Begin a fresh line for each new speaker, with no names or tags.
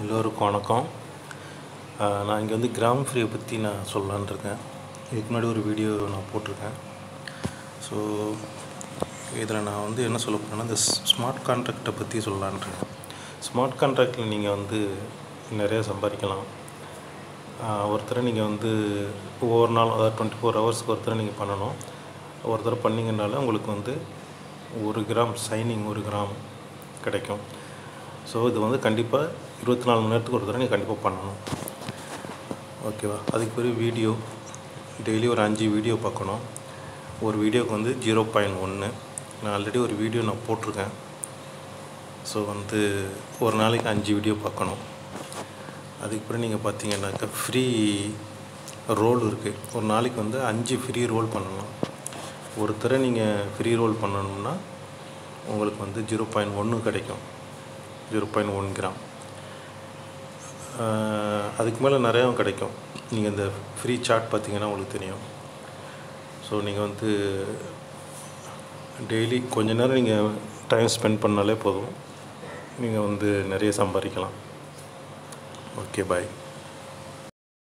எல்லோருக்கும் வணக்கம் ஆஹ் நான் இங்கே வந்து கிராம் ஃப்ரீயை பற்றி நான் சொல்லலான்னு இருக்கேன் இதுக்கு முன்னாடி ஒரு வீடியோ நான் போட்டிருக்கேன் ஸோ இதில் நான் வந்து என்ன சொல்ல போகிறேன்னா இந்த ஸ்மார்ட் கான்ட்ராக்டை பற்றி சொல்லலான்னு இருக்கேன் ஸ்மார்ட் கான்ட்ராக்டில் நீங்கள் வந்து நிறைய சம்பாதிக்கலாம் ஆஹ் ஒருத்தரை நீங்கள் வந்து ஒவ்வொரு நாள் அதாவது டுவெண்ட்டி ஃபோர் ஹவர்ஸ்க்கு ஒருத்தரை நீங்கள் பண்ணணும் ஒருத்தரை பண்ணிங்கனால உங்களுக்கு வந்து ஒரு கிராம் சைனிங் ஒரு கிராம் கிடைக்கும் ஸோ இது வந்து கண்டிப்பாக இருபத்தி நாலு மணி நேரத்துக்கு ஒரு தடவை நீங்கள் கண்டிப்பாக பண்ணணும் ஓகேவா அதுக்கு பிறகு வீடியோ டெய்லி ஒரு அஞ்சு வீடியோ பார்க்கணும் ஒரு வீடியோக்கு வந்து ஜீரோ பாயிண்ட் ஒன்று நான் ஆல்ரெடி ஒரு வீடியோ நான் போட்டிருக்கேன் ஸோ வந்து ஒரு நாளைக்கு அஞ்சு வீடியோ பார்க்கணும் அதுக்கு பிறகு நீங்கள் பார்த்தீங்கன்னாக்கா ஃப்ரீ ரோல் இருக்குது ஒரு நாளைக்கு வந்து அஞ்சு ஃப்ரீ ரோல் பண்ணணும் ஒருத்தரை நீங்கள் ஃப்ரீ ரோல் பண்ணணும்னா உங்களுக்கு வந்து ஜீரோ பாயிண்ட் ஒன்று கிடைக்கும் ஜீரோ பாயிண்ட் ஒன் கிராம் ஆஹ் அதுக்கு மேலே நிறையா கிடைக்கும் நீங்கள் இந்த ஃப்ரீ சார்ட் பார்த்தீங்கன்னா உங்களுக்கு தெரியும் ஸோ நீங்கள் வந்து டெய்லி கொஞ்ச நேரம் நீங்கள் டைம் ஸ்பெண்ட் பண்ணாலே போதும் நீங்கள் வந்து நிறைய சம்பாதிக்கலாம் ஓகே பாய்